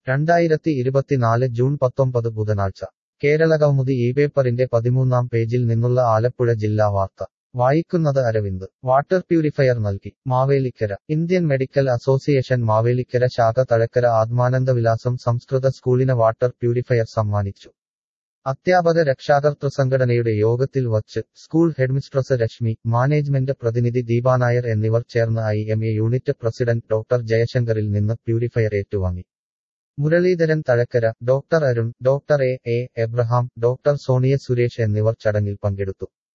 രണ്ടായിരത്തി ഇരുപത്തിനാല് ജൂൺ പത്തൊമ്പത് ബുധനാഴ്ച കേരളകൗമുദി ഈ പേപ്പറിന്റെ പതിമൂന്നാം പേജിൽ നിന്നുള്ള ആലപ്പുഴ ജില്ലാ വാർത്ത വായിക്കുന്നത് അരവിന്ദ് വാട്ടർ പ്യൂരിഫയർ നൽകി Mavelikkara Indian medical association Mavelikkara ശാഖ തഴക്കര ആത്മാനന്ദവിലാസം സംസ്കൃത സ്കൂളിന് വാട്ടർ പ്യൂരിഫയർ സമ്മാനിച്ചു അധ്യാപക രക്ഷാകർതൃ സംഘടനയുടെ യോഗത്തിൽ വച്ച് സ്കൂൾ ഹെഡ്മിസ്ട്രസ് രശ്മി മാനേജ്മെന്റ് പ്രതിനിധി ദീപാനായർ എന്നിവർ ചേർന്ന് I M A unit president doctor ജയശങ്കറിൽ നിന്ന് പ്യൂരിഫയർ ഏറ്റുവാങ്ങി Muraleedharan Thazhakkara doctor Arun doctor A A Abraham doctor Sonia Suresh എന്നിവർ ചടങ്ങിൽ പങ്കെടുത്തു